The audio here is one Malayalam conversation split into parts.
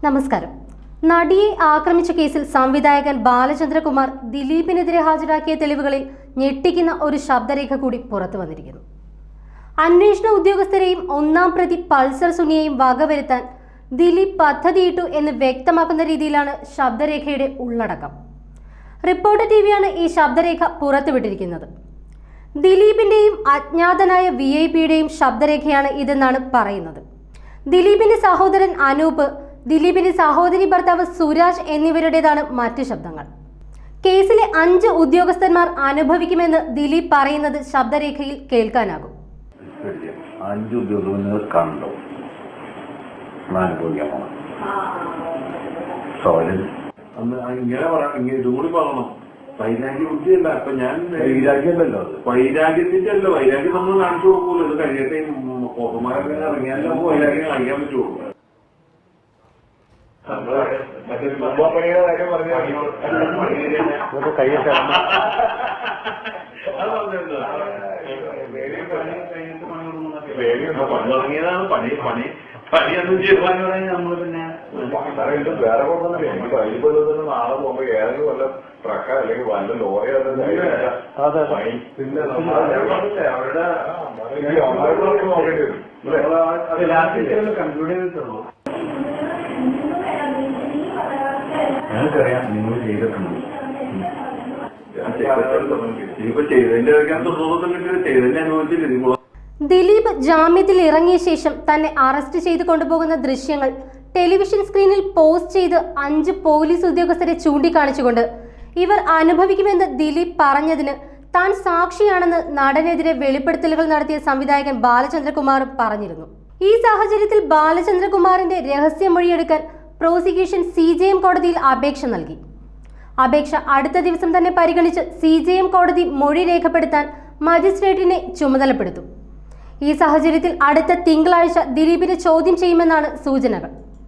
നമസ്കാരം നടിയെ ആക്രമിച്ച കേസിൽ സംവിധായകൻ ബാലചന്ദ്രകുമാർ ദിലീപിനെതിരെ ഹാജരാക്കിയ തെളിവുകളിൽ ഞെട്ടിക്കുന്ന ഒരു ശബ്ദരേഖ കൂടി പുറത്തു വന്നിരിക്കുന്നു അന്വേഷണ ഉദ്യോഗസ്ഥരെയും ഒന്നാം പ്രതി പൾസർ സുനിയെയും വകവരുത്താൻ ദിലീപ് പദ്ധതിയിട്ടു എന്ന് വ്യക്തമാക്കുന്ന രീതിയിലാണ് ശബ്ദരേഖയുടെ ഉള്ളടക്കം റിപ്പോർട്ടർ ടി വിയാണ് ഈ ശബ്ദരേഖ പുറത്തുവിട്ടിരിക്കുന്നത് ദിലീപിന്റെയും അജ്ഞാതനായ വി ഐ പിയുടെയും ശബ്ദരേഖയാണ് ഇതെന്നാണ് പറയുന്നത് ദിലീപിന്റെ സഹോദരൻ അനൂപ് ദിലീപിന്റെ സഹോദരി ഭർത്താവ് സുരാജ് എന്നിവരുടേതാണ് മറ്റ് ശബ്ദങ്ങൾ കേസിലെ അഞ്ച് ഉദ്യോഗസ്ഥന്മാർ അനുഭവിക്കുമെന്ന് ദിലീപ് പറയുന്നത് ശബ്ദരേഖയിൽ കേൾക്കാനാകും ശരിയാ. അഞ്ച് ഉദ്യോഗസ്ഥർ കണ്ടോ അനുഭവിക്കാൻ പോണം സോരൻ അന്ന് ഇങ്ങനെ പറയാം ഇങ്ങനെ ഇതും കൂടി പറയണം വൈരാഗ്യ ബുദ്ധിയല്ല അപ്പൊ ഞാൻ വൈരാഗ്യമല്ലല്ലോ അത് വൈരാഗ്യത്തിന്റെ അല്ല വൈരാഗ്യം നമ്മൾ കാണിച്ചു കൊടുക്കൂല ഇത് കഴിയട്ടെ പോപ്പന്മാരൊക്കെ ഇറങ്ങിയാലേ നമുക്ക് വൈരാഗ്യം കാണിക്കാൻ പറ്റുള്ളൂ ഇതൊക്കെ കൈയൊക്കെ പണി തുടങ്ങിയതാണ് പണി പണി പണിയൊന്നും ചെയ്താൽ നമ്മള് പിന്നെ വേറെ കുഴപ്പമൊന്നുമില്ല എനിക്ക് വൈകിട്ട് തന്നെ നാളെ പോകുമ്പോ ഏതെങ്കിലും വല്ല ട്രക്ക അല്ലെങ്കിൽ വല്ല ലോറി അതെ പിന്നെ അവരുടെ നോക്കേണ്ടി വരും അല്ലേ? കൺക്ലൂഡ് ചെയ്തിട്ടുള്ളൂ ഞങ്ങൾക്കറിയാം നിങ്ങൾ ചെയ്തിട്ടുണ്ട് ഇനിയിപ്പോ ചെയ്തതിന്റെ ഇടയ്ക്കാൻ തൊണ്ണൂറ് ചെയ്തതിന്റെ അനുഭവിച്ചില്ല നിങ്ങൾ ദിലീപ് ജാമ്യത്തിൽ ഇറങ്ങിയ ശേഷം തന്നെ അറസ്റ്റ് ചെയ്ത് കൊണ്ടുപോകുന്ന ദൃശ്യങ്ങൾ ടെലിവിഷൻ സ്ക്രീനിൽ പോസ്റ്റ് ചെയ്ത് അഞ്ച് പോലീസ് ഉദ്യോഗസ്ഥരെ ചൂണ്ടിക്കാണിച്ചുകൊണ്ട് ഇവർ അനുഭവിക്കുമെന്ന് ദിലീപ് പറഞ്ഞതിന് താൻ സാക്ഷിയാണെന്ന് നടനെതിരെ വെളിപ്പെടുത്തലുകൾ നടത്തിയ സംവിധായകൻ ബാലചന്ദ്രകുമാറും പറഞ്ഞിരുന്നു ഈ സാഹചര്യത്തിൽ ബാലചന്ദ്രകുമാറിന്റെ രഹസ്യമൊഴിയെടുക്കാൻ പ്രോസിക്യൂഷൻ സി ജെ എം കോടതിയിൽ അപേക്ഷ നൽകി അപേക്ഷ അടുത്ത ദിവസം തന്നെ പരിഗണിച്ച് സി ജെ എം കോടതി മൊഴി രേഖപ്പെടുത്താൻ മജിസ്ട്രേറ്റിനെ ചുമതലപ്പെടുത്തും ഈ സാഹചര്യത്തിൽ അടുത്ത തിങ്കളാഴ്ച ദിലീപിനെ ചോദ്യം ചെയ്യുമെന്നാണ് സൂചനകൾ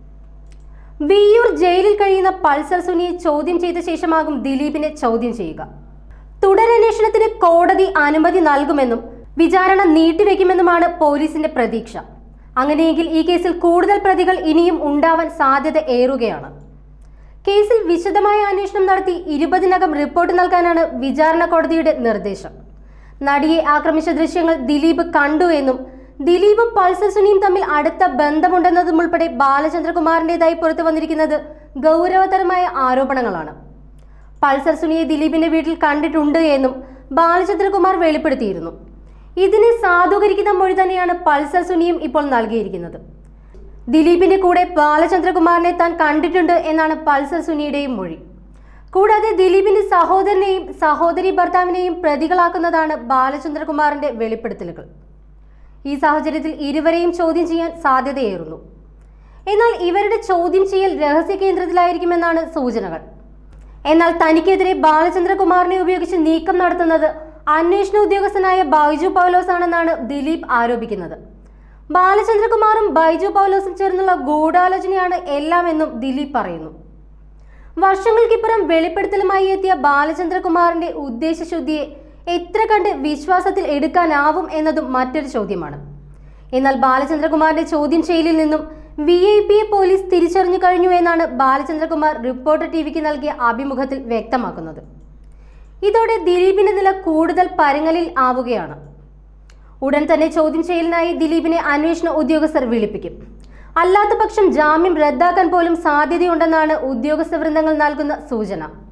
വിയ്യൂർ ജയിലിൽ കഴിയുന്ന പൾസർ സുനിയെ ചോദ്യം ചെയ്ത ശേഷമാകും ദിലീപിനെ ചോദ്യം ചെയ്യുക തുടരന്വേഷണത്തിന് കോടതി അനുമതി നൽകുമെന്നും വിചാരണ നീട്ടിവെക്കുമെന്നുമാണ് പോലീസിന്റെ പ്രതീക്ഷ അങ്ങനെയെങ്കിൽ ഈ കേസിൽ കൂടുതൽ പ്രതികൾ ഇനിയും ഉണ്ടാവാൻ സാധ്യത ഏറുകയാണ് കേസിൽ വിശദമായ അന്വേഷണം നടത്തി ഇരുപതിനകം റിപ്പോർട്ട് നൽകാനാണ് വിചാരണ കോടതിയുടെ നിർദ്ദേശം നടിയെ ആക്രമിച്ച ദൃശ്യങ്ങൾ ദിലീപ് കണ്ടു എന്നും ദിലീപും പൾസർ സുനിയും തമ്മിൽ അടുത്ത ബന്ധമുണ്ടെന്നതും ഉൾപ്പെടെ ബാലചന്ദ്രകുമാറിന്റേതായി പുറത്തു വന്നിരിക്കുന്നത് ഗൗരവതരമായ ആരോപണങ്ങളാണ് പൾസർ സുനിയെ ദിലീപിന്റെ വീട്ടിൽ കണ്ടിട്ടുണ്ട് എന്നും ബാലചന്ദ്രകുമാർ വെളിപ്പെടുത്തിയിരുന്നു ഇതിനെ സാധൂകരിക്കുന്ന മൊഴി തന്നെയാണ് പൾസർ സുനിയും ഇപ്പോൾ നൽകിയിരിക്കുന്നത് ദിലീപിന്റെ കൂടെ ബാലചന്ദ്രകുമാറിനെ താൻ കണ്ടിട്ടുണ്ട് എന്നാണ് പൾസർ സുനിയുടെയും മൊഴി കൂടാതെ ദിലീപിന്റെ സഹോദരനെയും സഹോദരി ഭർത്താവിനെയും പ്രതികളാക്കുന്നതാണ് ബാലചന്ദ്രകുമാറിന്റെ വെളിപ്പെടുത്തലുകൾ ഈ സാഹചര്യത്തിൽ ഇരുവരെയും ചോദ്യം ചെയ്യാൻ സാധ്യതയേറുന്നു എന്നാൽ ഇവരുടെ ചോദ്യം ചെയ്യൽ രഹസ്യ കേന്ദ്രത്തിലായിരിക്കുമെന്നാണ് സൂചനകൾ എന്നാൽ തനിക്കെതിരെ ബാലചന്ദ്രകുമാറിനെ ഉപയോഗിച്ച് നീക്കം നടത്തുന്നത് അന്വേഷണ ഉദ്യോഗസ്ഥനായ ബൈജു പൗലോസ് ആണെന്നാണ് ദിലീപ് ആരോപിക്കുന്നത് ബാലചന്ദ്രകുമാറും ബൈജു പൗലോസും ചേർന്നുള്ള ഗൂഢാലോചനയാണ് എല്ലാമെന്നും ദിലീപ് പറയുന്നു വർഷങ്ങൾക്കിപ്പുറം വെളിപ്പെടുത്തലുമായി എത്തിയ ബാലചന്ദ്രകുമാറിന്റെ ഉദ്ദേശശുദ്ധിയെ എത്ര കണ്ട് വിശ്വാസത്തിൽ എടുക്കാനാവും എന്നതും മറ്റൊരു ചോദ്യമാണ് എന്നാൽ ബാലചന്ദ്രകുമാറിന്റെ ചോദ്യം ചെയ്യലിൽ നിന്നും വി ഐ പിയെ പോലീസ് തിരിച്ചറിഞ്ഞു കഴിഞ്ഞു എന്നാണ് ബാലചന്ദ്രകുമാർ റിപ്പോർട്ടർ ടി വിക്ക് നൽകിയ അഭിമുഖത്തിൽ വ്യക്തമാക്കുന്നത് ഇതോടെ ദിലീപിന്റെ നില കൂടുതൽ പരങ്ങലിൽ ആവുകയാണ് ഉടൻ തന്നെ ചോദ്യം ചെയ്യലിനായി ദിലീപിനെ അന്വേഷണ ഉദ്യോഗസ്ഥർ വിളിപ്പിക്കും അല്ലാത്ത പക്ഷം ജാമ്യം റദ്ദാക്കാൻ പോലും സാധ്യതയുണ്ടെന്നാണ് ഉദ്യോഗസ്ഥ വൃന്ദങ്ങൾ നൽകുന്ന സൂചന